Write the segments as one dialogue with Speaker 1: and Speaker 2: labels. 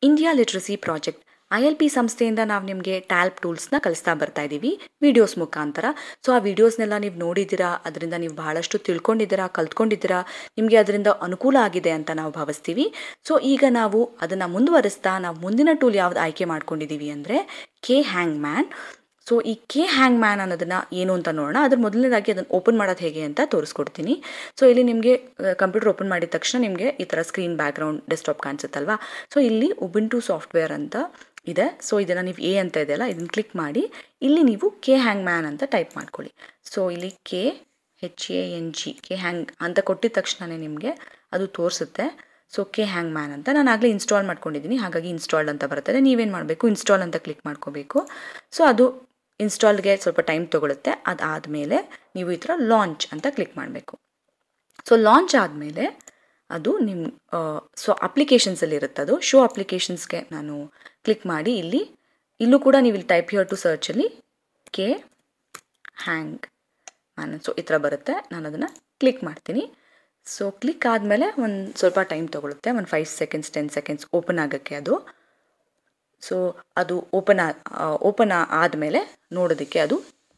Speaker 1: India literacy project I L P ಸಂಸ್ಥೆಯಿಂದ ನಾವು ನಿಮಗೆ ಟ್ಯಾಲ್ಪ್ ಟೂಲ್ಸ್ನ ಕಲಿಸ್ತಾ ಬರ್ತಾ ಇದ್ದೀವಿ ವಿಡಿಯೋಸ್ ಮುಖಾಂತರ ಸೊ ಆ ವಿಡಿಯೋಸ್ನೆಲ್ಲ ನೀವು ನೋಡಿದ್ದೀರಾ ಅದರಿಂದ ನೀವು ಬಹಳಷ್ಟು ತಿಳ್ಕೊಂಡಿದ್ದೀರಾ ಕಲ್ತ್ಕೊಂಡಿದ್ದೀರಾ ನಿಮಗೆ ಅದರಿಂದ ಅನುಕೂಲ ಆಗಿದೆ ಅಂತ ನಾವು ಭಾವಿಸ್ತೀವಿ ಸೊ ಈಗ ನಾವು ಅದನ್ನು ಮುಂದುವರಿಸ್ತಾ ನಾವು ಮುಂದಿನ ಟೂಲ್ ಯಾವ್ದು ಆಯ್ಕೆ ಮಾಡ್ಕೊಂಡಿದ್ದೀವಿ ಅಂದರೆ ಕೆ ಹ್ಯಾಂಗ್ ಮ್ಯಾನ್ ಸೊ ಈ ಕೆ ಹ್ಯಾಂಗ್ ಮ್ಯಾನ್ ಅನ್ನೋದನ್ನು ಏನು ಅಂತ ನೋಡೋಣ ಅದ್ರ ಮೊದಲನೇದಾಗಿ ಅದನ್ನು ಓಪನ್ ಮಾಡೋದು ಹೇಗೆ ಅಂತ ತೋರಿಸ್ಕೊಡ್ತೀನಿ ಸೊ ಇಲ್ಲಿ ನಿಮಗೆ ಕಂಪ್ಯೂಟರ್ ಓಪನ್ ಮಾಡಿದ ತಕ್ಷಣ ನಿಮಗೆ ಈ ಥರ ಸ್ಕ್ರೀನ್ ಬ್ಯಾಕ್ಗ್ರೌಂಡ್ ಡೆಸ್ಕ್ಟಾಪ್ ಕಾಣಿಸುತ್ತಲ್ವಾ ಸೊ ಇಲ್ಲಿ ಉಬಿಂಟು ಸಾಫ್ಟ್ವೇರ್ ಅಂತ ಇದೆ ಸೊ ಇದನ್ನು ನೀವು ಎ ಅಂತ ಇದೆಯಲ್ಲ ಇದನ್ನು ಕ್ಲಿಕ್ ಮಾಡಿ ಇಲ್ಲಿ ನೀವು ಕೆ ಹ್ಯಾಂಗ್ ಮ್ಯಾನ್ ಅಂತ ಟೈಪ್ ಮಾಡ್ಕೊಳ್ಳಿ ಸೊ ಇಲ್ಲಿ K H A N G K hang ಅಂತ ಕೊಟ್ಟಿದ ತಕ್ಷಣವೇ ನಿಮಗೆ ಅದು ತೋರಿಸುತ್ತೆ ಸೊ ಕೆ ಹ್ಯಾಂಗ್ ಮ್ಯಾನ್ ಅಂತ ನಾನು ಆಗಲೇ ಇನ್ಸ್ಟಾಲ್ ಮಾಡ್ಕೊಂಡಿದ್ದೀನಿ ಹಾಗಾಗಿ ಇನ್ಸ್ಟಾಲ್ಡ್ ಅಂತ ಬರ್ತದೆ ನೀವೇನು ಮಾಡಬೇಕು ಇನ್ಸ್ಟಾಲ್ ಅಂತ ಕ್ಲಿಕ್ ಮಾಡ್ಕೋಬೇಕು ಸೊ ಅದು ಇನ್ಸ್ಟಾಲ್ಗೆ ಸ್ವಲ್ಪ ಟೈಮ್ ತೊಗೊಳುತ್ತೆ ಅದಾದಮೇಲೆ ನೀವು ಈ ಥರ ಲಾಂಚ್ ಅಂತ ಕ್ಲಿಕ್ ಮಾಡಬೇಕು ಸೊ ಲಾಂಚ್ ಆದಮೇಲೆ ಅದು ನಿಮ್ಮ ಸೊ ಅಪ್ಲಿಕೇಶನ್ಸಲ್ಲಿ ಇರುತ್ತೆ ಅದು ಶೋ ಅಪ್ಲಿಕೇಶನ್ಸ್ಗೆ ನಾನು ಕ್ಲಿಕ್ ಮಾಡಿ ಇಲ್ಲಿ ಇಲ್ಲೂ ಕೂಡ ನೀವು ಇಲ್ಲಿ ಟೈಪ್ ಹಿಯರ್ ಟು ಸರ್ಚಲ್ಲಿ ಕೆ ಹ್ಯಾಂಗ್ ಮ್ಯಾನ್ ಸೊ ಈ ಥರ ಬರುತ್ತೆ ನಾನು ಅದನ್ನು ಕ್ಲಿಕ್ ಮಾಡ್ತೀನಿ ಸೊ ಕ್ಲಿಕ್ ಆದಮೇಲೆ ಒಂದು ಸ್ವಲ್ಪ ಟೈಮ್ ತೊಗೊಳುತ್ತೆ ಒಂದು five seconds ten seconds open ಆಗೋಕ್ಕೆ ಅದು ಸೊ ಅದು ಓಪನ್ ಓಪನ್ ಆದಮೇಲೆ ನೋಡೋದಕ್ಕೆ ಅದು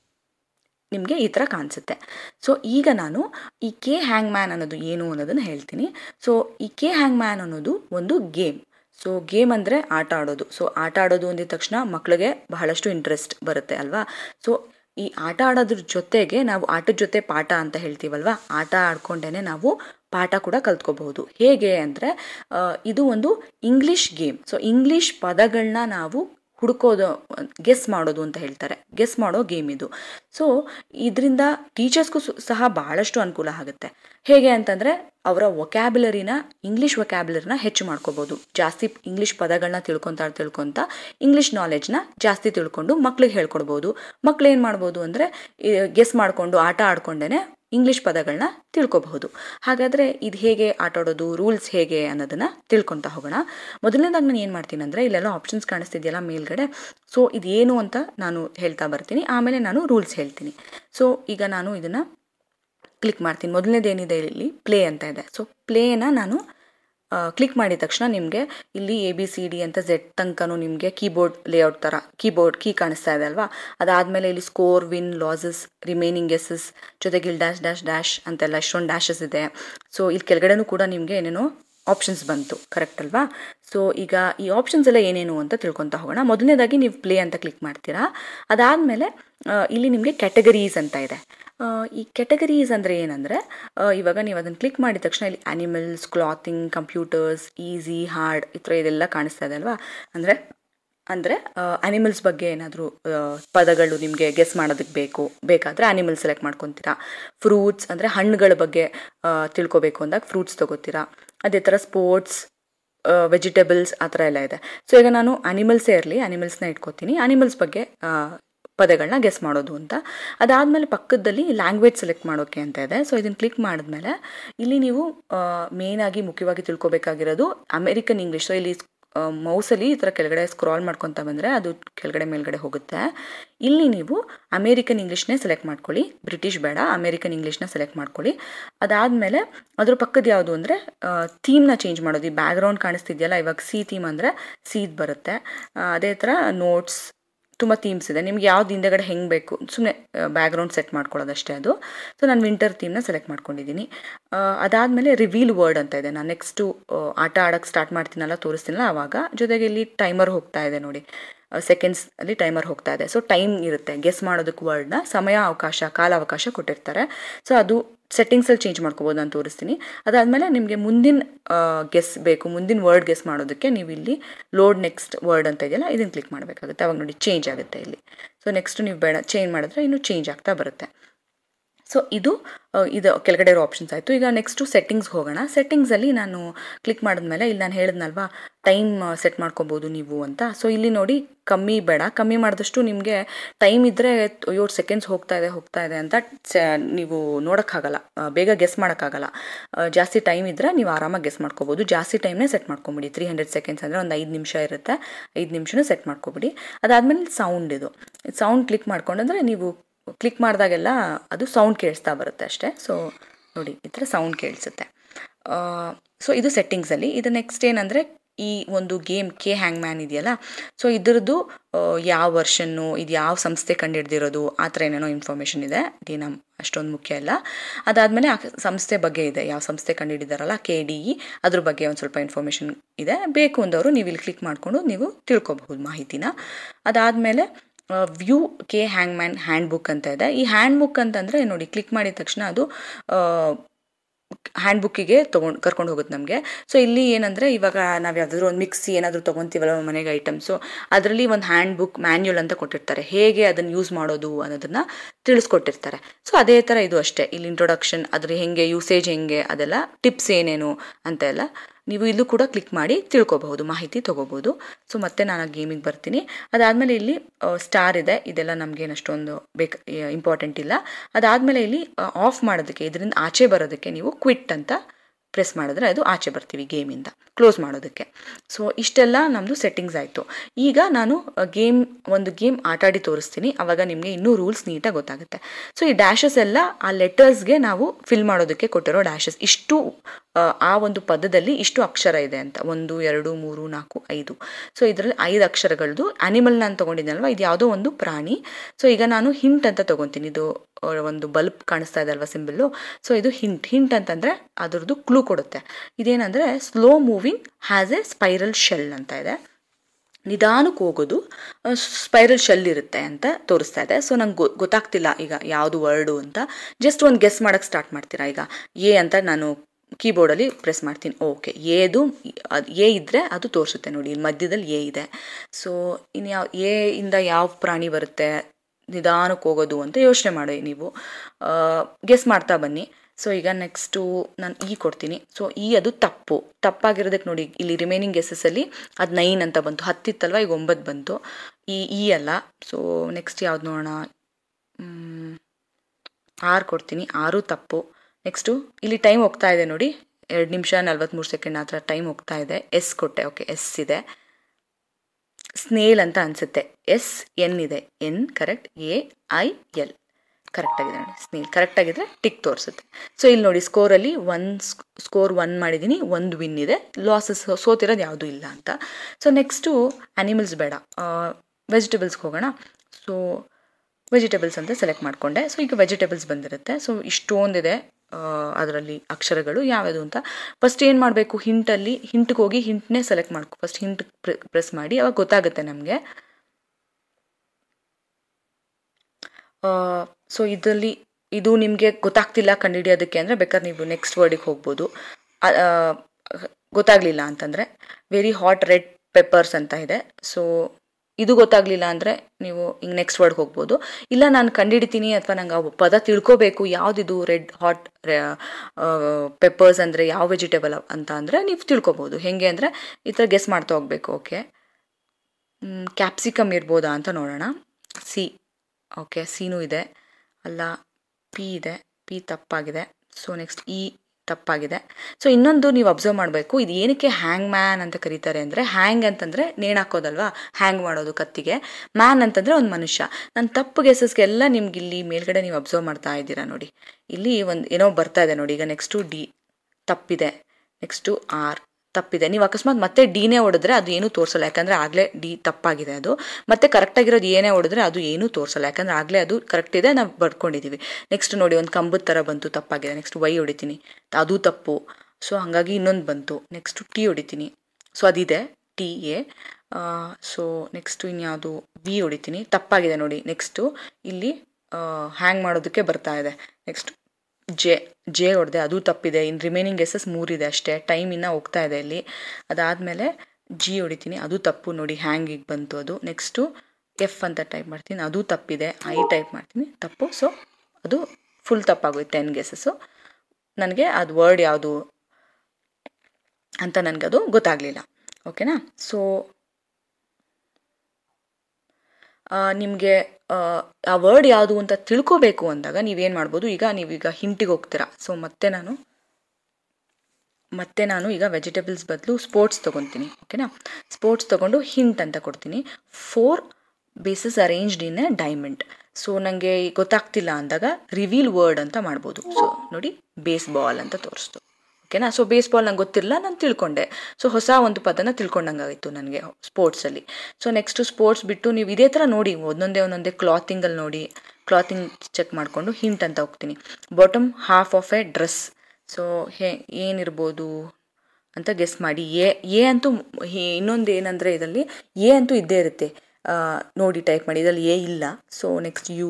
Speaker 1: ನಿಮಗೆ ಈ ಥರ ಕಾಣಿಸುತ್ತೆ ಸೊ ಈಗ ನಾನು ಈ ಕೆ ಹ್ಯಾಂಗ್ ಮ್ಯಾನ್ ಅನ್ನೋದು ಏನು ಅನ್ನೋದನ್ನು ಹೇಳ್ತೀನಿ ಸೊ ಈ ಕೆ ಹ್ಯಾಂಗ್ ಮ್ಯಾನ್ ಅನ್ನೋದು ಒಂದು ಗೇಮ್ ಸೊ ಗೇಮ್ ಅಂದರೆ ಆಟ ಆಡೋದು ಸೊ ಆಟ ಆಡೋದು ಅಂದಿದ ತಕ್ಷಣ ಮಕ್ಕಳಿಗೆ ಬಹಳಷ್ಟು ಇಂಟ್ರೆಸ್ಟ್ ಬರುತ್ತೆ ಅಲ್ವಾ ಸೊ ಈ ಆಟ ಆಡೋದ್ರ ಜೊತೆಗೆ ನಾವು ಆಟದ ಜೊತೆ ಪಾಠ ಅಂತ ಹೇಳ್ತೀವಲ್ವಾ ಆಟ ಆಡ್ಕೊಂಡೇ ನಾವು ಪಾಠ ಕೂಡ ಕಲ್ತ್ಕೋಬಹುದು ಹೇಗೆ ಅಂದರೆ ಇದು ಒಂದು ಇಂಗ್ಲೀಷ್ ಗೇಮ್ ಸೊ ಇಂಗ್ಲೀಷ್ ಪದಗಳನ್ನ ನಾವು ಹುಡುಕೋದು ಗೆಸ್ ಮಾಡೋದು ಅಂತ ಹೇಳ್ತಾರೆ ಗೆಸ್ ಮಾಡೋ ಗೇಮ್ ಇದು ಸೊ ಇದರಿಂದ ಟೀಚರ್ಸ್ಗೂ ಸಹ ಭಾಳಷ್ಟು ಅನುಕೂಲ ಆಗುತ್ತೆ ಹೇಗೆ ಅಂತಂದರೆ ಅವರ ವೊಕ್ಯಾಬ್ಯುಲರಿನ ಇಂಗ್ಲೀಷ್ ವೊಕ್ಯಾಬ್ಯುಲರಿನ ಹೆಚ್ಚು ಮಾಡ್ಕೋಬೋದು ಜಾಸ್ತಿ ಇಂಗ್ಲೀಷ್ ಪದಗಳನ್ನ ತಿಳ್ಕೊತಾ ತಿಳ್ಕೊತ ಇಂಗ್ಲೀಷ್ ನಾಲೆಜ್ನ ಜಾಸ್ತಿ ತಿಳ್ಕೊಂಡು ಮಕ್ಳಿಗೆ ಹೇಳ್ಕೊಡ್ಬೋದು ಮಕ್ಳು ಏನು ಮಾಡ್ಬೋದು ಅಂದರೆ ಗೆಸ್ ಮಾಡಿಕೊಂಡು ಆಟ ಆಡ್ಕೊಂಡೇ ಇಂಗ್ಲೀಷ್ ಪದಗಳನ್ನ ತಿಳ್ಕೊಬಹುದು ಹಾಗಾದರೆ ಇದು ಹೇಗೆ ಆಟ ಆಡೋದು ರೂಲ್ಸ್ ಹೇಗೆ ಅನ್ನೋದನ್ನು ತಿಳ್ಕೊತಾ ಹೋಗೋಣ ಮೊದಲನೇದಾಗಿ ನಾನು ಏನು ಮಾಡ್ತೀನಿ ಅಂದರೆ ಇಲ್ಲೆಲ್ಲ ಆಪ್ಷನ್ಸ್ ಕಾಣಿಸ್ತಿದೆಯಲ್ಲ ಮೇಲ್ಗಡೆ ಸೊ ಇದೇನು ಅಂತ ನಾನು ಹೇಳ್ತಾ ಬರ್ತೀನಿ ಆಮೇಲೆ ನಾನು ರೂಲ್ಸ್ ಹೇಳ್ತೀನಿ ಸೊ ಈಗ ನಾನು ಇದನ್ನು ಕ್ಲಿಕ್ ಮಾಡ್ತೀನಿ ಮೊದಲನೇದೇನಿದೆ ಇಲ್ಲಿ ಪ್ಲೇ ಅಂತ ಇದೆ ಸೊ ಪ್ಲೇನ ನಾನು ಕ್ಲಿಕ್ ಮಾಡಿದ ತಕ್ಷಣ ನಿಮಗೆ ಇಲ್ಲಿ ಎ ಬಿ ಸಿ ಡಿ ಅಂತ ಝೆಡ್ ತನಕನೂ ನಿಮಗೆ ಕೀಬೋರ್ಡ್ ಲೇಔಟ್ ಥರ ಕೀಬೋರ್ಡ್ ಕೀ ಕಾಣಿಸ್ತಾ ಇದೆ ಅಲ್ವಾ ಅದಾದಮೇಲೆ ಇಲ್ಲಿ score win losses remaining guesses ಜೊತೆಗೆ ಇಲ್ಲಿ ಡ್ಯಾಶ್ ಡ್ಯಾಶ್ ಡ್ಯಾಶ್ ಅಂತೆಲ್ಲ ಎಷ್ಟೊಂದು ಡ್ಯಾಶಸ್ ಇದೆ ಸೊ ಇಲ್ಲಿ ಕೆಳಗಡೆನೂ ಕೂಡ ನಿಮಗೆ ಏನೇನೋ ಆಪ್ಷನ್ಸ್ ಬಂತು ಕರೆಕ್ಟ್ ಅಲ್ವಾ ಸೊ ಈಗ ಈ ಆಪ್ಷನ್ಸ್ ಎಲ್ಲ ಏನೇನು ಅಂತ ತಿಳ್ಕೊತಾ ಹೋಗೋಣ ಮೊದಲನೇದಾಗಿ ನೀವು ಪ್ಲೇ ಅಂತ ಕ್ಲಿಕ್ ಮಾಡ್ತೀರಾ ಅದಾದಮೇಲೆ ಇಲ್ಲಿ ನಿಮಗೆ ಕ್ಯಾಟಗರೀಸ್ ಅಂತ ಇದೆ ಈ ಕೆಟಗರೀಸ್ ಅಂದರೆ ಏನಂದರೆ ಇವಾಗ ನೀವು ಅದನ್ನು ಕ್ಲಿಕ್ ಮಾಡಿದ ತಕ್ಷಣ ಇಲ್ಲಿ animals clothing computers easy hard ಈ ಥರ ಇದೆಲ್ಲ ಕಾಣಿಸ್ತಾ ಇದೆ ಅಲ್ವಾ ಅಂದರೆ ಅಂದರೆ ಆ್ಯನಿಮಲ್ಸ್ ಬಗ್ಗೆ ಏನಾದರೂ ಪದಗಳು ನಿಮಗೆ ಗೆಸ್ ಮಾಡೋದಕ್ಕೆ ಬೇಕು ಬೇಕಾದರೆ ಆ್ಯನಿಮಲ್ ಸೆಲೆಕ್ಟ್ ಮಾಡ್ಕೊತೀರಾ ಫ್ರೂಟ್ಸ್ ಅಂದರೆ ಹಣ್ಣುಗಳ ಬಗ್ಗೆ ತಿಳ್ಕೊಬೇಕು ಅಂದಾಗ ಫ್ರೂಟ್ಸ್ ತೊಗೋತೀರಾ ಅದೇ ಥರ ಸ್ಪೋರ್ಟ್ಸ್ ವೆಜಿಟೇಬಲ್ಸ್ ಆ ಥರ ಎಲ್ಲ ಇದೆ ಸೊ ಈಗ ನಾನು ಅನಿಮಲ್ಸೇ ಇರಲಿ ಅನಿಮಲ್ಸ್ನ ಇಟ್ಕೋತೀನಿ ಅನಿಮಲ್ಸ್ ಬಗ್ಗೆ ಪದಗಳನ್ನ ಗೆಸ್ ಮಾಡೋದು ಅಂತ ಅದಾದಮೇಲೆ ಪಕ್ಕದಲ್ಲಿ ಲ್ಯಾಂಗ್ವೇಜ್ ಸೆಲೆಕ್ಟ್ ಮಾಡೋಕ್ಕೆ ಅಂತ ಇದೆ ಸೊ ಇದನ್ನು ಕ್ಲಿಕ್ ಮಾಡಿದ್ಮೇಲೆ ಇಲ್ಲಿ ನೀವು ಮೇಯ್ನಾಗಿ ಮುಖ್ಯವಾಗಿ ತಿಳ್ಕೊಬೇಕಾಗಿರೋದು ಅಮೆರಿಕನ್ ಇಂಗ್ಲೀಷ್ ಸೊ ಇಲ್ಲಿ ಮೌಸಲ್ಲಿ ಈ ಥರ ಕೆಳಗಡೆ ಸ್ಕ್ರಾಲ್ ಮಾಡ್ಕೊತ ಬಂದರೆ ಅದು ಕೆಳಗಡೆ ಮೇಲ್ಗಡೆ ಹೋಗುತ್ತೆ ಇಲ್ಲಿ ನೀವು ಅಮೇರಿಕನ್ ಇಂಗ್ಲೀಷ್ನೇ ಸೆಲೆಕ್ಟ್ ಮಾಡ್ಕೊಳ್ಳಿ ಬ್ರಿಟಿಷ್ ಬೇಡ ಅಮೇರಿಕನ್ ಇಂಗ್ಲೀಷ್ನ ಸೆಲೆಕ್ಟ್ ಮಾಡ್ಕೊಳ್ಳಿ ಅದಾದಮೇಲೆ ಅದ್ರ ಪಕ್ಕದ ಯಾವುದು ಅಂದರೆ ಥೀಮ್ನ ಚೇಂಜ್ ಮಾಡೋದು ಈ ಬ್ಯಾಕ್ಗ್ರೌಂಡ್ ಕಾಣಿಸ್ತಿದೆಯಲ್ಲ ಇವಾಗ ಸಿ ಥೀಮ್ ಅಂದರೆ ಸೀದ್ ಬರುತ್ತೆ ಅದೇ ಥರ ನೋಟ್ಸ್ ತುಂಬ ಥೀಮ್ಸ್ ಇದೆ ನಿಮ್ಗೆ ಯಾವ್ದು ಹಿಂದೆಗಡೆ ಹೆಂಗೆ ಬೇಕು ಸುಮ್ಮನೆ ಬ್ಯಾಕ್ಗ್ರೌಂಡ್ ಸೆಟ್ ಮಾಡ್ಕೊಳ್ಳೋದಷ್ಟೇ ಅದು ಸೊ ನಾನು ವಿಂಟರ್ ಥೀಮ್ನ ಸೆಲೆಕ್ಟ್ ಮಾಡ್ಕೊಂಡಿದ್ದೀನಿ ಅದಾದಮೇಲೆ ರಿವೀಲ್ ವರ್ಡ್ ಅಂತ ಇದೆ ನಾನು ನೆಕ್ಸ್ಟು ಆಟ ಆಡೋಕ್ಕೆ ಸ್ಟಾರ್ಟ್ ಮಾಡ್ತೀನಲ್ಲ ತೋರಿಸ್ತೀನಲ್ಲ ಆವಾಗ ಜೊತೆಗೆ ಇಲ್ಲಿ ಟೈಮರ್ ಹೋಗ್ತಾ ಇದೆ ನೋಡಿ ಸೆಕೆಂಡ್ಸ್ ಅಲ್ಲಿ ಟೈಮರ್ ಹೋಗ್ತಾ ಇದೆ ಸೊ ಟೈಮ್ ಇರುತ್ತೆ ಗೆಸ್ ಮಾಡೋದಕ್ಕೆ ವರ್ಡ್ನ ಸಮಯ ಅವಕಾಶ ಕಾಲಾವಕಾಶ ಕೊಟ್ಟಿರ್ತಾರೆ ಸೊ ಅದು ಸೆಟ್ಟಿಂಗ್ಸಲ್ಲಿ ಚೇಂಜ್ ಮಾಡ್ಕೋಬೋದು ನಾನು ತೋರಿಸ್ತೀನಿ ಅದಾದಮೇಲೆ ನಿಮಗೆ ಮುಂದಿನ ಗೆಸ್ ಬೇಕು ಮುಂದಿನ ವರ್ಡ್ ಗೆಸ್ ಮಾಡೋದಕ್ಕೆ ನೀವು ಇಲ್ಲಿ ಲೋಡ್ ನೆಕ್ಸ್ಟ್ ವರ್ಡ್ ಅಂತ ಇದೆಯಲ್ಲ ಇದನ್ನು ಕ್ಲಿಕ್ ಮಾಡಬೇಕಾಗುತ್ತೆ ಅವಾಗ ನೋಡಿ ಚೇಂಜ್ ಆಗುತ್ತೆ ಇಲ್ಲಿ ಸೊ ನೆಕ್ಸ್ಟ್ ನೀವು ಬೇಡ ಚೇಂಜ್ ಮಾಡಿದ್ರೆ ಇನ್ನೂ ಚೇಂಜ್ ಆಗ್ತಾ ಬರುತ್ತೆ ಸೊ ಇದು ಇದು ಕೆಳಗಡೆ ಇರೋ ಆಪ್ಷನ್ಸ್ ಆಯಿತು ಈಗ ನೆಕ್ಸ್ಟು ಸೆಟ್ಟಿಂಗ್ಸ್ ಹೋಗೋಣ ಸೆಟ್ಟಿಂಗ್ಸಲ್ಲಿ ನಾನು ಕ್ಲಿಕ್ ಮಾಡಿದ್ಮೇಲೆ ಇಲ್ಲಿ ನಾನು ಹೇಳಿದ್ನಲ್ವಾ ಟೈಮ್ ಸೆಟ್ ಮಾಡ್ಕೋಬೋದು ನೀವು ಅಂತ ಸೊ ಇಲ್ಲಿ ನೋಡಿ ಕಮ್ಮಿ ಬೇಡ ಕಮ್ಮಿ ಮಾಡಿದಷ್ಟು ನಿಮಗೆ ಟೈಮ್ ಇದ್ದರೆ ಏಳು ಸೆಕೆಂಡ್ಸ್ ಹೋಗ್ತಾ ಇದೆ ಹೋಗ್ತಾ ಇದೆ ಅಂತ ನೀವು ನೋಡೋಕ್ಕಾಗಲ್ಲ ಬೇಗ ಗೆಸ್ ಮಾಡೋಕ್ಕಾಗಲ್ಲ ಜಾಸ್ತಿ ಟೈಮ್ ಇದ್ದರೆ ನೀವು ಆರಾಮಾಗಿ ಗೆಸ್ ಮಾಡ್ಕೋಬೋದು ಜಾಸ್ತಿ ಟೈಮ್ನೇ ಸೆಟ್ ಮಾಡ್ಕೊಂಬಿಡಿ ತ್ರೀ ಹಂಡ್ರೆಡ್ ಸೆಕೆಂಡ್ಸ್ ಅಂದರೆ ಒಂದು ಐದು ನಿಮಿಷ ಇರುತ್ತೆ ಐದು ನಿಮಿಷನೂ ಸೆಟ್ ಮಾಡ್ಕೊಬಿಡಿ ಅದಾದಮೇಲೆ ಸೌಂಡ್ ಇದು ಸೌಂಡ್ ಕ್ಲಿಕ್ ಮಾಡ್ಕೊಂಡಂದರೆ ನೀವು ಕ್ಲಿಕ್ ಮಾಡಿದಾಗೆಲ್ಲ ಅದು ಸೌಂಡ್ ಕೇಳಿಸ್ತಾ ಬರುತ್ತೆ ಅಷ್ಟೇ ಸೊ ನೋಡಿ ಈ ಥರ ಸೌಂಡ್ ಕೇಳಿಸುತ್ತೆ ಸೊ ಇದು ಸೆಟ್ಟಿಂಗ್ಸಲ್ಲಿ ಇದು ನೆಕ್ಸ್ಟ್ ಏನಂದರೆ ಈ ಒಂದು ಗೇಮ್ ಕೆ ಹ್ಯಾಂಗ್ ಮ್ಯಾನ್ ಇದೆಯಲ್ಲ ಸೊ ಇದ್ರದ್ದು ಆ, ಯಾವ ವರ್ಷನ್ನು ಇದು ಯಾವ ಸಂಸ್ಥೆ ಕಂಡುಹಿಡ್ದಿರೋದು ಆ ಥರ ಏನೇನೋ ಇನ್ಫಾರ್ಮೇಷನ್ ಇದೆ ಇದೇನು ಅಷ್ಟೊಂದು ಮುಖ್ಯ ಇಲ್ಲ ಅದಾದಮೇಲೆ ಆ ಸಂಸ್ಥೆ ಬಗ್ಗೆ ಇದೆ ಯಾವ ಸಂಸ್ಥೆ ಕಂಡುಹಿಡಿದಾರಲ್ಲ ಕೆ ಡಿ ಇ ಅದ್ರ ಬಗ್ಗೆ ಒಂದು ಸ್ವಲ್ಪ ಇನ್ಫಾರ್ಮೇಷನ್ ಇದೆ ಬೇಕು ಅಂದವರು ನೀವು ಇಲ್ಲಿ ಕ್ಲಿಕ್ ಮಾಡಿಕೊಂಡು ನೀವು ತಿಳ್ಕೊಬಹುದು ಮಾಹಿತಿನ ಅದಾದಮೇಲೆ view K hangman handbook ಅಂತ ಇದೆ ಈ ಹ್ಯಾಂಡ್ ಬುಕ್ ಅಂತಂದರೆ ನೋಡಿ ಕ್ಲಿಕ್ ಮಾಡಿದ ತಕ್ಷಣ ಅದು ಆ, ಹ್ಯಾಂಡ್ ಬುಕ್ಕಿಗೆ ತೊಗೊಂಡು ಕರ್ಕೊಂಡು ಹೋಗುತ್ತೆ ನಮಗೆ ಸೊ ಇಲ್ಲಿ ಏನಂದರೆ ಇವಾಗ ನಾವು ಯಾವುದಾದ್ರೂ ಒಂದು ಮಿಕ್ಸಿ ಏನಾದರೂ ತೊಗೊತೀವಲ್ಲ ಮನೆಗೆ ಐಟಮ್ಸು ಅದರಲ್ಲಿ ಒಂದು ಹ್ಯಾಂಡ್ ಬುಕ್ ಮ್ಯಾನ್ಯುಯಲ್ ಅಂತ ಕೊಟ್ಟಿರ್ತಾರೆ ಹೇಗೆ ಅದನ್ನು ಯೂಸ್ ಮಾಡೋದು ಅನ್ನೋದನ್ನು ತಿಳಿಸ್ಕೊಟ್ಟಿರ್ತಾರೆ ಸೊ ಅದೇ ಥರ ಇದು ಅಷ್ಟೇ ಇಲ್ಲಿ ಇಂಟ್ರೊಡಕ್ಷನ್ ಅದ್ರ ಹೆಂಗೆ ಯೂಸೇಜ್ ಹೆಂಗೆ ಅದೆಲ್ಲ ಟಿಪ್ಸ್ ಏನೇನು ಅಂತ ಎಲ್ಲ ನೀವು ಇಲ್ಲೂ ಕೂಡ ಕ್ಲಿಕ್ ಮಾಡಿ ತಿಳ್ಕೊಬಹುದು ಮಾಹಿತಿ ತೊಗೋಬೋದು ಸೊ ಮತ್ತೆ ನಾನು ಗೇಮಿಗೆ ಬರ್ತೀನಿ ಅದಾದಮೇಲೆ ಇಲ್ಲಿ ಸ್ಟಾರ್ ಇದೆ ಇದೆಲ್ಲ ನಮಗೇನು ಅಷ್ಟೊಂದು ಬೇಕು ಇಂಪಾರ್ಟೆಂಟ್ ಇಲ್ಲ ಅದಾದಮೇಲೆ ಇಲ್ಲಿ ಆಫ್ ಮಾಡೋದಕ್ಕೆ ಇದರಿಂದ ಆಚೆ ಬರೋದಕ್ಕೆ ನೀವು ಕ್ವಿಟ್ ಅಂತ ಪ್ರೆಸ್ ಮಾಡಿದ್ರೆ ಅದು ಆಚೆ ಬರ್ತೀವಿ ಗೇಮಿಂದ ಕ್ಲೋಸ್ ಮಾಡೋದಕ್ಕೆ ಸೊ ಇಷ್ಟೆಲ್ಲ ನಮ್ಮದು ಸೆಟ್ಟಿಂಗ್ಸ್ ಆಯಿತು ಈಗ ನಾನು ಗೇಮ್ ಒಂದು ಗೇಮ್ ಆಟಾಡಿ ತೋರಿಸ್ತೀನಿ ಆವಾಗ ನಿಮಗೆ ಇನ್ನೂ ರೂಲ್ಸ್ ನೀಟಾಗಿ ಗೊತ್ತಾಗುತ್ತೆ ಸೊ ಈ ಡ್ಯಾಶಸ್ ಎಲ್ಲ ಆ ಲೆಟರ್ಸ್ಗೆ ನಾವು ಫಿಲ್ ಮಾಡೋದಕ್ಕೆ ಕೊಟ್ಟಿರೋ ಡ್ಯಾಶಸ್ ಇಷ್ಟು ಆ, ಆ ಒಂದು ಪದದಲ್ಲಿ ಇಷ್ಟು ಅಕ್ಷರ ಇದೆ ಅಂತ ಒಂದು ಎರಡು ಮೂರು ನಾಲ್ಕು ಐದು ಸೊ ಇದರಲ್ಲಿ ಐದು ಅಕ್ಷರಗಳದ್ದು ಆ್ಯನಿಮಲ್ ನಾನು ತೊಗೊಂಡಿದ್ದಲ್ವ ಇದು ಯಾವುದೋ ಒಂದು ಪ್ರಾಣಿ ಸೊ ಈಗ ನಾನು ಹಿಂಟ್ ಅಂತ ತೊಗೊತೀನಿ ಇದು ಆ, ಒಂದು ಬಲ್ಬ್ ಕಾಣಿಸ್ತಾ ಇದೆ ಅಲ್ವಾ ಸಿಂಬಲ್ಲು ಸೊ ಇದು ಹಿಂಟ್ ಹಿಂಟ್ ಅಂತಂದರೆ ಅದರದ್ದು ಕ್ಲೂ ಕೊಡುತ್ತೆ ಇದೇನಂದರೆ slow moving has a spiral shell ಅಂತ ಇದೆ ನಿಧಾನಕ್ಕೆ ಹೋಗೋದು ಸ್ಪೈರಲ್ ಶೆಲ್ ಇರುತ್ತೆ ಅಂತ ತೋರಿಸ್ತಾ ಇದೆ ಸೊ ನಂಗೆ ಗೊ ಗೊತ್ತಾಗ್ತಿಲ್ಲ ಈಗ ಯಾವುದು ವರ್ಡು ಅಂತ ಜಸ್ಟ್ ಒಂದು ಗೆಸ್ ಮಾಡೋಕ್ಕೆ ಸ್ಟಾರ್ಟ್ ಮಾಡ್ತೀರಾ ಈಗ ಎ ಅಂತ ನಾನು ಕೀಬೋರ್ಡಲ್ಲಿ ಪ್ರೆಸ್ ಮಾಡ್ತೀನಿ ಓಕೆ ಏದು ಅದು ಎ ಇದ್ದರೆ ಅದು ತೋರಿಸುತ್ತೆ ನೋಡಿ ಇಲ್ಲಿ ಮಧ್ಯದಲ್ಲಿ ಎ ಇದೆ ಸೊ ಇನ್ನು ಯಾವ ಎ ಇಂದ ಯಾವ ಪ್ರಾಣಿ ಬರುತ್ತೆ ನಿಧಾನಕ್ಕೆ ಹೋಗೋದು ಅಂತ ಯೋಚನೆ ಮಾಡಿ ನೀವು ಗೆಸ್ ಮಾಡ್ತಾ ಬನ್ನಿ ಸೊ ಈಗ ನೆಕ್ಸ್ಟು ನಾನು ಈ ಕೊಡ್ತೀನಿ ಸೊ ಈ ಅದು ತಪ್ಪು ತಪ್ಪಾಗಿರೋದಕ್ಕೆ ನೋಡಿ ಇಲ್ಲಿ ರಿಮೈನಿಂಗ್ ಗೆಸ್ಸಲ್ಲಿ ಅದು ನೈನ್ ಅಂತ ಬಂತು ಹತ್ತಿತ್ತಲ್ವ ಈಗ ಒಂಬತ್ತು ಬಂತು ಈ ಈ ಅಲ್ಲ ಸೊ ನೆಕ್ಸ್ಟ್ ಯಾವ್ದು ನೋಡೋಣ ಆರು ಕೊಡ್ತೀನಿ ಆರು ತಪ್ಪು ನೆಕ್ಸ್ಟು ಇಲ್ಲಿ ಟೈಮ್ ಹೋಗ್ತಾ ಇದೆ ನೋಡಿ ಎರಡು ನಿಮಿಷ ನಲ್ವತ್ತ್ಮೂರು ಸೆಕೆಂಡ್ ಆ ಥರ ಟೈಮ್ ಹೋಗ್ತಾ ಇದೆ ಎಸ್ ಕೊಟ್ಟೆ ಓಕೆ ಎಸ್ ಇದೆ ಸ್ನೇಲ್ ಅಂತ ಅನಿಸುತ್ತೆ ಎಸ್ ಎನ್ ಇದೆ N correct A I L ಕರೆಕ್ಟಾಗಿದೆ ನೋಡಿ ಸ್ನೇಲ್ ಕರೆಕ್ಟಾಗಿದ್ರೆ ಟಿಕ್ ತೋರಿಸುತ್ತೆ ಸೊ ಇಲ್ಲಿ ನೋಡಿ ಸ್ಕೋರಲ್ಲಿ ಒನ್ ಸ್ಕೋರ್ ಒನ್ ಮಾಡಿದ್ದೀನಿ ಒಂದು ವಿನ್ ಇದೆ ಲಾಸಸ್ ಸೋತಿರೋದು ಯಾವುದೂ ಇಲ್ಲ ಅಂತ ಸೊ ನೆಕ್ಸ್ಟು ಆ್ಯನಿಮಲ್ಸ್ ಬೇಡ ವೆಜಿಟೇಬಲ್ಸ್ಗೆ ಹೋಗೋಣ ಸೊ ವೆಜಿಟೇಬಲ್ಸ್ ಅಂತ ಸೆಲೆಕ್ಟ್ ಮಾಡಿಕೊಂಡೆ ಸೊ ಈಗ ವೆಜಿಟೇಬಲ್ಸ್ ಬಂದಿರುತ್ತೆ ಸೊ ಇಷ್ಟೊಂದಿದೆ ಅದರಲ್ಲಿ ಅಕ್ಷರಗಳು ಯಾವ್ಯಾವುದು ಅಂತ ಫಸ್ಟ್ ಏನು ಮಾಡಬೇಕು ಹಿಂಟಲ್ಲಿ ಹಿಂಟ್ಗೆ ಹೋಗಿ ಹಿಂಟ್ನೇ ಸೆಲೆಕ್ಟ್ ಮಾಡ್ಕೊ ಫಸ್ಟ್ ಹಿಂಟ್ ಪ್ರೆಸ್ ಮಾಡಿ ಅವಾಗ ಗೊತ್ತಾಗುತ್ತೆ ನಮಗೆ ಸೊ ಇದರಲ್ಲಿ ಇದು ನಿಮಗೆ ಗೊತ್ತಾಗ್ತಿಲ್ಲ ಕಂಡುಹಿಡಿಯೋದಕ್ಕೆ ಅಂದರೆ ಬೇಕಾದ್ರೆ ನೀವು ನೆಕ್ಸ್ಟ್ ವರ್ಡಿಗೆ ಹೋಗ್ಬೋದು ಆ, ಆ, ಗೊತ್ತಾಗಲಿಲ್ಲ ಅಂತಂದರೆ ವೆರಿ ಹಾಟ್ ರೆಡ್ ಪೆಪ್ಪರ್ಸ್ ಅಂತ ಇದೆ ಸೊ ಇದು ಗೊತ್ತಾಗಲಿಲ್ಲ ಅಂದರೆ ನೀವು ಹಿಂಗೆ ನೆಕ್ಸ್ಟ್ ವರ್ಡ್ಗೆ ಹೋಗ್ಬೋದು ಇಲ್ಲ ನಾನು ಕಂಡುಹಿಡಿತೀನಿ ಅಥವಾ ನಂಗೆ ಆ ಪದ ತಿಳ್ಕೋಬೇಕು ಯಾವುದಿದು ರೆಡ್ ಹಾಟ್ ಪೆಪ್ಪರ್ಸ್ ಅಂದರೆ ಯಾವ ವೆಜಿಟೇಬಲ್ ಅಂತ ಅಂದರೆ ನೀವು ತಿಳ್ಕೊಬೋದು ಹೇಗೆ ಅಂದರೆ ಈ ಥರ ಗೆಸ್ ಮಾಡ್ತಾ ಹೋಗಬೇಕು ಓಕೆ ಕ್ಯಾಪ್ಸಿಕಮ್ ಇರ್ಬೋದಾ ಅಂತ ನೋಡೋಣ ಸಿ ಓಕೆ ಸೀನೂ ಇದೆ ಅಲ್ಲ ಪಿ ಇದೆ ಪಿ ತಪ್ಪಾಗಿದೆ ಸೊ ನೆಕ್ಸ್ಟ್ ಇ ತಪ್ಪಾಗಿದೆ ಸೊ ಇನ್ನೊಂದು ನೀವು ಅಬ್ಸರ್ವ್ ಮಾಡಬೇಕು ಇದು ಏನಕ್ಕೆ ಹ್ಯಾಂಗ್ ಮ್ಯಾನ್ ಅಂತ ಕರೀತಾರೆ ಅಂದರೆ ಹ್ಯಾಂಗ್ ಅಂತಂದರೆ ನೇಣಾಕೋದಲ್ವಾ ಹ್ಯಾಂಗ್ ಮಾಡೋದು ಕತ್ತಿಗೆ ಮ್ಯಾನ್ ಅಂತಂದರೆ ಒಂದು ಮನುಷ್ಯ ನಾನು ತಪ್ಪು ಗೆಸಸ್ಗೆಲ್ಲ ನಿಮ್ಗೆ ಇಲ್ಲಿ ಮೇಲ್ಗಡೆ ನೀವು ಅಬ್ಸರ್ವ್ ಮಾಡ್ತಾ ಇದ್ದೀರಾ ನೋಡಿ ಇಲ್ಲಿ ಒಂದು ಏನೋ ಬರ್ತಾ ಇದೆ ನೋಡಿ ಈಗ ನೆಕ್ಸ್ಟು ಡಿ ತಪ್ಪಿದೆ ನೆಕ್ಸ್ಟು ಆರ್ ತಪ್ಪಿದೆ ನೀವು ಅಕಸ್ಮಾತ್ ಮತ್ತೆ ಡಿನೇ ಹೊಡೆದ್ರೆ ಅದು ಏನೂ ತೋರಿಸಲ್ಲ ಯಾಕಂದರೆ ಆಗಲೇ ಡಿ ತಪ್ಪಾಗಿದೆ ಅದು ಮತ್ತೆ ಕರೆಕ್ಟಾಗಿರೋದು ಏನೇ ಹೊಡೆದ್ರೆ ಅದು ಏನೂ ತೋರಿಸಲ್ಲ ಯಾಕಂದರೆ ಆಗಲೇ ಅದು ಕರೆಕ್ಟ್ ಇದೆ ನಾವು ಬರ್ಕೊಂಡಿದ್ದೀವಿ ನೆಕ್ಸ್ಟ್ ನೋಡಿ ಒಂದು ಕಂಬದ ಥರ ಬಂತು ತಪ್ಪಾಗಿದೆ ನೆಕ್ಸ್ಟ್ ವೈ ಹೊಡಿತೀನಿ ಅದು ತಪ್ಪು ಸೊ ಹಾಗಾಗಿ ಇನ್ನೊಂದು ಬಂತು ನೆಕ್ಸ್ಟು ಟಿ ಹೊಡಿತೀನಿ ಸೊ ಅದಿದೆ ಟಿ ಎ ಸೊ ನೆಕ್ಸ್ಟು ಇನ್ಯಾವುದು ವಿ ಹೊಡಿತೀನಿ ತಪ್ಪಾಗಿದೆ ನೋಡಿ ನೆಕ್ಸ್ಟು ಇಲ್ಲಿ ಹ್ಯಾಂಗ್ ಮಾಡೋದಕ್ಕೆ ಬರ್ತಾ ಇದೆ ನೆಕ್ಸ್ಟ್ ಜೆ ಜೆ ಹೊಡೆದೆ ಅದು ತಪ್ಪಿದೆ ಇನ್ನು ರಿಮೈನಿಂಗ್ ಎಸಸ್ ಮೂರಿದೆ ಅಷ್ಟೇ ಟೈಮ್ ಇನ್ನೂ ಹೋಗ್ತಾ ಇದೆ ಇಲ್ಲಿ ಅದಾದಮೇಲೆ ಜಿ ಹೊಡಿತೀನಿ ಅದು ತಪ್ಪು ನೋಡಿ ಹ್ಯಾಂಗಿಗೆ ಬಂತು ಅದು ನೆಕ್ಸ್ಟು ಎಫ್ ಅಂತ ಟೈಪ್ ಮಾಡ್ತೀನಿ ಅದು ತಪ್ಪಿದೆ ಐ ಟೈಪ್ ಮಾಡ್ತೀನಿ ತಪ್ಪು ಸೊ ಅದು ಫುಲ್ ತಪ್ಪಾಗೋಯ್ತು ಟೆನ್ ಗೆಸಸ್ಸು ನನಗೆ ಅದು ವರ್ಡ್ ಯಾವುದು ಅಂತ ನನಗದು ಗೊತ್ತಾಗಲಿಲ್ಲ ಓಕೆನಾ ಸೊ ನಿಮಗೆ ಆ ವರ್ಡ್ ಯಾವುದು ಅಂತ ತಿಳ್ಕೋಬೇಕು ಅಂದಾಗ ನೀವೇನು ಮಾಡ್ಬೋದು ಈಗ ನೀವೀಗ ಹಿಂಟಿಗೆ ಹೋಗ್ತೀರಾ ಸೊ ಮತ್ತೆ ನಾನು ಮತ್ತೆ ನಾನು ಈಗ ವೆಜಿಟೇಬಲ್ಸ್ ಬದಲು ಸ್ಪೋರ್ಟ್ಸ್ ತೊಗೊತೀನಿ ಓಕೆನಾ ಸ್ಪೋರ್ಟ್ಸ್ ತೊಗೊಂಡು ಹಿಂಟ್ ಅಂತ ಕೊಡ್ತೀನಿ four bases arranged in a diamond so ನನಗೆ ಗೊತ್ತಾಗ್ತಿಲ್ಲ ಅಂದಾಗ ರಿವೀಲ್ ವರ್ಡ್ ಅಂತ ಮಾಡ್ಬೋದು ಸೊ ನೋಡಿ ಬೇಸ್ ಬಾಲ್ ಅಂತ ತೋರಿಸ್ತು ಓಕೆನಾ ಸೊ ಬೇಸ್ಬಾಲ್ ನಂಗೆ ಗೊತ್ತಿರಲಿಲ್ಲ ನಾನು ತಿಳ್ಕೊಂಡೆ ಸೊ ಹೊಸ ಒಂದು ಪದನ ತಿಳ್ಕೊಂಡಂಗಾಯಿತು ನನಗೆ ಸ್ಪೋರ್ಟ್ಸಲ್ಲಿ ಸೊ ನೆಕ್ಸ್ಟು ಸ್ಪೋರ್ಟ್ಸ್ ಬಿಟ್ಟು ನೀವು ಇದೇ ಥರ ನೋಡಿ ಒಂದೊಂದೇ ಒಂದೊಂದೇ ಕ್ಲಾತಿಂಗಲ್ಲಿ ನೋಡಿ ಕ್ಲಾತಿಂಗ್ ಚೆಕ್ ಮಾಡಿಕೊಂಡು ಹಿಂಟ್ ಅಂತ ಹೋಗ್ತೀನಿ bottom half of a dress so ಹೇ ಏನಿರ್ಬೋದು ಅಂತ ಗೆಸ್ ಮಾಡಿ ಎ ಎ ಅಂತೂ ಇನ್ನೊಂದು ಏನಂದರೆ ಇದರಲ್ಲಿ ಎ ಅಂತೂ ಇದ್ದೇ ಇರುತ್ತೆ ನೋಡಿ ಟೈಪ್ ಮಾಡಿ ಇದರಲ್ಲಿ ಎ ಇಲ್ಲ so next U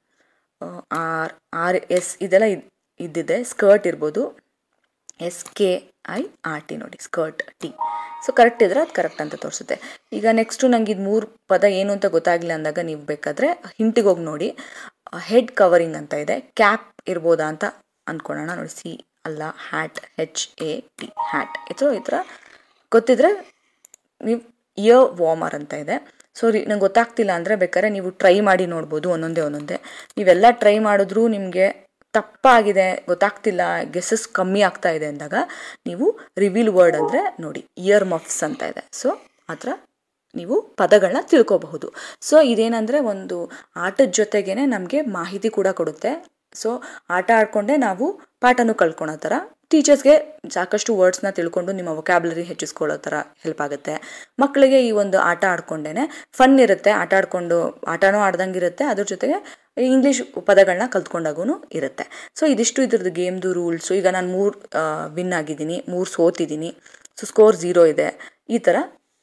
Speaker 1: R R S ಇದೆಲ್ಲ ಇದ್ದಿದೆ ಸ್ಕರ್ಟ್ ಇರ್ಬೋದು S K I R T ನೋಡಿ ಸ್ಕರ್ಟ್ ಟಿ ಸೊ ಕರೆಕ್ಟ್ ಇದ್ರೆ ಅದು ಕರೆಕ್ಟ್ ಅಂತ ತೋರಿಸುತ್ತೆ ಈಗ ನೆಕ್ಸ್ಟು ನಂಗೆ ಇದು ಮೂರು ಪದ ಏನು ಅಂತ ಗೊತ್ತಾಗಲಿಲ್ಲ ಅಂದಾಗ ನೀವು ಬೇಕಾದರೆ ಹಿಂಟಿಗೆ ಹೋಗಿ ನೋಡಿ ಹೆಡ್ ಕವರಿಂಗ್ ಅಂತ ಇದೆ ಕ್ಯಾಪ್ ಇರ್ಬೋದಾ ಅಂತ ಅಂದ್ಕೊಳ್ಳೋಣ ನೋಡಿ ಸಿ ಅಲ್ಲ hat H A T hat so ಈ ಥರ ಗೊತ್ತಿದ್ರೆ ನೀವು ಇಯರ್ ವಾರ್ಮರ್ ಅಂತ ಇದೆ ಸೊ ರೀ ನಂಗೆ ಗೊತ್ತಾಗ್ತಿಲ್ಲ ಅಂದರೆ ಬೇಕಾದ್ರೆ ನೀವು ಟ್ರೈ ಮಾಡಿ ನೋಡ್ಬೋದು ಒಂದೊಂದೇ ಒಂದೊಂದೇ ನೀವೆಲ್ಲ ಟ್ರೈ ಮಾಡಿದ್ರೂ ನಿಮಗೆ ತಪ್ಪಾಗಿದೆ ಗೊತ್ತಾಗ್ತಿಲ್ಲ ಗೆಸ್ಸಸ್ ಕಮ್ಮಿ ಆಗ್ತಾ ಇದೆ ಅಂದಾಗ ನೀವು ರಿವೀಲ್ ವರ್ಡ್ ಅಂದರೆ ನೋಡಿ ಇಯರ್ ಮಫ್ಸ್ ಅಂತ ಇದೆ ಸೊ ಆ ಥರ ನೀವು ಪದಗಳನ್ನ ತಿಳ್ಕೊಬಹುದು ಸೊ ಇದೇನಂದರೆ ಒಂದು ಆಟದ ಜೊತೆಗೇನೆ ನಮಗೆ ಮಾಹಿತಿ ಕೂಡ ಕೊಡುತ್ತೆ ಸೊ ಆಟ ಆಡಿಕೊಂಡೇ ನಾವು ಪಾಠನೂ ಕಲ್ತ್ಕೊಳೋ ಥರ ಟೀಚರ್ಸ್ಗೆ ಸಾಕಷ್ಟು ವರ್ಡ್ಸ್ನ ತಿಳ್ಕೊಂಡು ನಿಮ್ಮ ವೊಕ್ಯಾಬ್ಲರಿ ಹೆಚ್ಚಿಸ್ಕೊಳ್ಳೋ ಥರ ಹೆಲ್ಪ್ ಆಗುತ್ತೆ ಮಕ್ಕಳಿಗೆ ಈ ಒಂದು ಆಟ ಆಡ್ಕೊಂಡೇ ಫನ್ ಇರುತ್ತೆ ಆಟ ಆಡ್ಕೊಂಡು ಆಟನೂ ಆಡ್ದಂಗೆ ಇರುತ್ತೆ ಅದ್ರ ಜೊತೆಗೆ ಇಂಗ್ಲೀಷ್ ಪದಗಳನ್ನ ಕಲ್ತ್ಕೊಂಡಾಗೂ ಇರುತ್ತೆ ಸೊ ಇದಿಷ್ಟು ಇದ್ರದ್ದು ಗೇಮ್ದು ರೂಲ್ಸು ಈಗ ನಾನು ಮೂರು ವಿನ್ ಆಗಿದ್ದೀನಿ ಮೂರು ಸೋತಿದ್ದೀನಿ ಸೊ ಸ್ಕೋರ್ ಝೀರೋ ಇದೆ ಈ ಥರ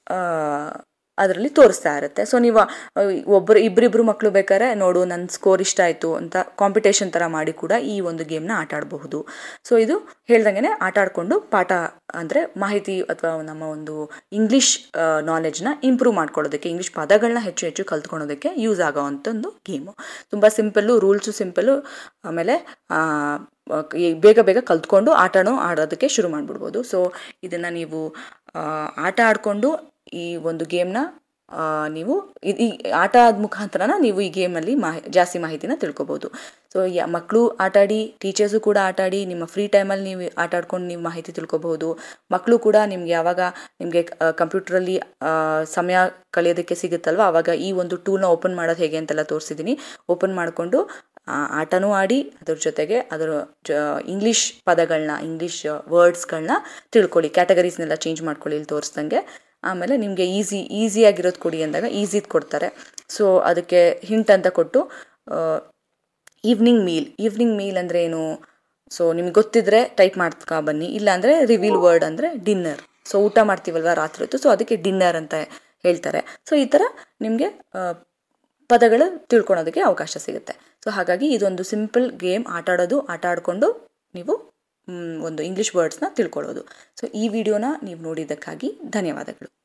Speaker 1: ಅದರಲ್ಲಿ ತೋರಿಸ್ತಾ ಇರುತ್ತೆ ಸೊ ನೀವು ಒಬ್ಬರು ಇಬ್ಬರಿಬ್ಬರು ಮಕ್ಕಳು ಬೇಕಾದ್ರೆ ನೋಡು ನನ್ನ ಸ್ಕೋರ್ ಇಷ್ಟ ಆಯಿತು ಅಂತ ಕಾಂಪಿಟೇಷನ್ ಥರ ಮಾಡಿ ಕೂಡ ಈ ಒಂದು ಗೇಮ್ನ ಆಟ ಆಡಬಹುದು ಸೊ ಇದು ಹೇಳ್ದಂಗೆ ಆಟ ಆಡಿಕೊಂಡು ಪಾಠ ಅಂದರೆ ಮಾಹಿತಿ ಅಥವಾ ನಮ್ಮ ಒಂದು ಇಂಗ್ಲೀಷ್ ನಾಲೆಜ್ನ ಇಂಪ್ರೂವ್ ಮಾಡ್ಕೊಳ್ಳೋದಕ್ಕೆ ಇಂಗ್ಲೀಷ್ ಪದಗಳನ್ನ ಹೆಚ್ಚು ಹೆಚ್ಚು ಕಲ್ತ್ಕೊಳ್ಳೋದಕ್ಕೆ ಯೂಸ್ ಆಗೋ ಒಂದು ಗೇಮು ತುಂಬ ಸಿಂಪಲ್ಲು ರೂಲ್ಸು ಸಿಂಪಲ್ಲು ಆಮೇಲೆ ಬೇಗ ಬೇಗ ಕಲ್ತ್ಕೊಂಡು ಆಟನೂ ಆಡೋದಕ್ಕೆ ಶುರು ಮಾಡಿಬಿಡ್ಬೋದು ಸೊ ಇದನ್ನು ನೀವು ಆಟ ಆಡಿಕೊಂಡು ಈ ಒಂದು ಗೇಮ್ನ ನೀವು ಈ ಆಟ ಆದ ಮುಖಾಂತರನ ನೀವು ಈ ಗೇಮಲ್ಲಿ ಮಾಹಿ ಜಾಸ್ತಿ ಮಾಹಿತಿನ ತಿಳ್ಕೊಬೋದು ಸೊ ಯ ಮಕ್ಕಳು ಆಟಾಡಿ ಟೀಚರ್ಸು ಕೂಡ ಆಟಾಡಿ ನಿಮ್ಮ ಫ್ರೀ ಟೈಮಲ್ಲಿ ನೀವು ಆಟ ಆಡ್ಕೊಂಡು ನೀವು ಮಾಹಿತಿ ತಿಳ್ಕೊಬಹುದು ಮಕ್ಕಳು ಕೂಡ ನಿಮ್ಗೆ ಯಾವಾಗ ನಿಮಗೆ ಕಂಪ್ಯೂಟ್ರಲ್ಲಿ ಸಮಯ ಕಳೆಯೋದಕ್ಕೆ ಸಿಗುತ್ತಲ್ವ ಆವಾಗ ಈ ಒಂದು ಟೂಲ್ನ ಓಪನ್ ಮಾಡೋದು ಹೇಗೆ ಅಂತೆಲ್ಲ ತೋರಿಸಿದ್ದೀನಿ ಓಪನ್ ಮಾಡಿಕೊಂಡು ಆಟನೂ ಆಡಿ ಅದ್ರ ಜೊತೆಗೆ ಅದರ ಇಂಗ್ಲೀಷ್ ಪದಗಳನ್ನ ಇಂಗ್ಲೀಷ್ ವರ್ಡ್ಸ್ಗಳನ್ನ ತಿಳ್ಕೊಳ್ಳಿ ಕ್ಯಾಟಗರೀಸ್ನೆಲ್ಲ ಚೇಂಜ್ ಮಾಡ್ಕೊಳ್ಳಿ ಇಲ್ಲಿ ತೋರಿಸ್ದಂಗೆ ಆಮೇಲೆ ನಿಮಗೆ ಈಸಿ ಈಸಿಯಾಗಿರೋದು ಕೊಡಿ ಅಂದಾಗ ಈಸಿದು ಕೊಡ್ತಾರೆ ಸೊ ಅದಕ್ಕೆ ಹಿಂಟ್ ಅಂತ ಕೊಟ್ಟು ಈವ್ನಿಂಗ್ ಮೀಲ್ ಈವ್ನಿಂಗ್ ಮೀಲ್ ಅಂದರೆ ಏನು ಸೊ ನಿಮ್ಗೆ ಗೊತ್ತಿದ್ರೆ ಟೈಪ್ ಮಾಡ್ಕೊ ಬನ್ನಿ ಇಲ್ಲಾಂದರೆ ರಿವೀಲ್ ವರ್ಡ್ ಅಂದರೆ ಡಿನ್ನರ್ ಸೊ ಊಟ ಮಾಡ್ತೀವಲ್ವ ರಾತ್ರಿ ಹೊತ್ತು ಸೊ ಅದಕ್ಕೆ ಡಿನ್ನರ್ ಅಂತ ಹೇಳ್ತಾರೆ ಸೊ ಈ ಥರ ನಿಮಗೆ ಪದಗಳು ತಿಳ್ಕೊಳೋದಕ್ಕೆ ಅವಕಾಶ ಸಿಗುತ್ತೆ ಸೊ ಹಾಗಾಗಿ ಇದೊಂದು ಸಿಂಪಲ್ ಗೇಮ್ ಆಟ ಆಡೋದು ಆಟ ಆಡಿಕೊಂಡು ನೀವು ಒಂದು ಇಂಗ್ಲೀಷ್ ವರ್ಡ್ಸ್ನ ತಿಳ್ಕೊಳ್ಳೋದು ಸೊ ಈ ವಿಡಿಯೋನ ನೀವು ನೋಡಿದ್ದಕ್ಕಾಗಿ ಧನ್ಯವಾದಗಳು